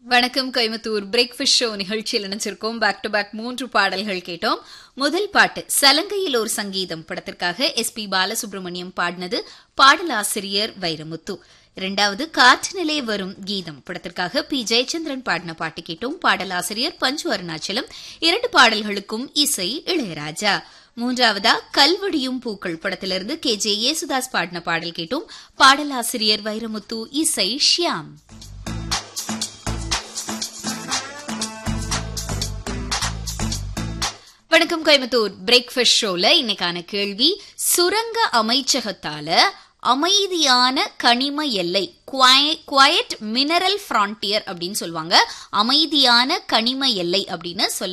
வணக்கம் Coimbatore breakfast show நிகழ்ச்சியில் நினைச்சிருக்கோம் back to back மூன்று பாடல்கள் கேட்டோம் முதல் பாட்டு சலங்கையில் ஒரு சங்கீதம் படத்திற்காக எஸ் பி பாலசுப்ரமணியம் பாடினது பாடலாசிரியர் வைரமுத்து இரண்டாவது காற்றுநிலை வரும் கீதம் படத்திற்காக பி ஜெயச்சந்திரன் பாடின பாட்டு கேட்டோம் பாடலாசிரியர் பஞ்சு அருணாச்சலம் இரண்டு பாடல்களுக்கும் இசை இளையராஜா மூன்றாவதா கல்வடியும் பூக்கள் படத்திலிருந்து கே ஜே யேசுதாஸ் பாடின பாடல் கேட்டோம் பாடலாசிரியர் வைரமுத்து இசை ஷியாம் வணக்கம் கோயம்புத்தூர் பிரேக்ஃபாஸ்ட் ஷோல இன்னைக்கான கேள்வி சுரங்க அமைச்சகத்தால அமைதியான கனிம எல்லை குவயட் மினரல் ஃப்ரான்டியர் அப்படின்னு சொல்லுவாங்க அமைதியான கனிம எல்லை அப்படின்னு சொல்ல